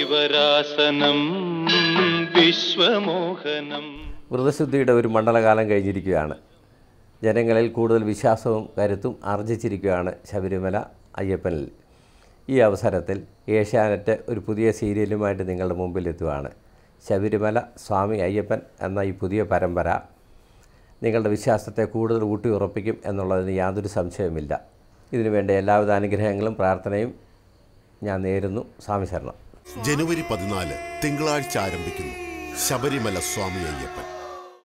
ശിവരാസനം വിശ്വമോഹനം വ്രതശുദ്ധിയുടെ ഒരു മണ്ഡലകാലം കഴിഞ്ഞിരിക്കുകയാണ് ജനങ്ങളിൽ കൂടുതൽ വിശ്വാസവും കരുത്തും ആർജിച്ചിരിക്കുകയാണ് ശബരിമല അയ്യപ്പനിൽ ഈ അവസരത്തിൽ ഏഷ്യാനെറ്റ് ഒരു പുതിയ സീരിയലുമായിട്ട് നിങ്ങളുടെ മുമ്പിൽ എത്തുകയാണ് ശബരിമല സ്വാമി അയ്യപ്പൻ എന്ന ഈ പുതിയ പരമ്പര നിങ്ങളുടെ വിശ്വാസത്തെ കൂടുതൽ ഊട്ടി ഉറപ്പിക്കും എന്നുള്ളതിന് യാതൊരു സംശയവുമില്ല ഇതിനുവേണ്ട എല്ലാവിധ അനുഗ്രഹങ്ങളും പ്രാർത്ഥനയും ഞാൻ നേരുന്നു സ്വാമി ശരണം ജനുവരി പതിനാല് തിങ്കളാഴ്ച ആരംഭിക്കുന്നു ശബരിമല സ്വാമി അയ്യപ്പൻ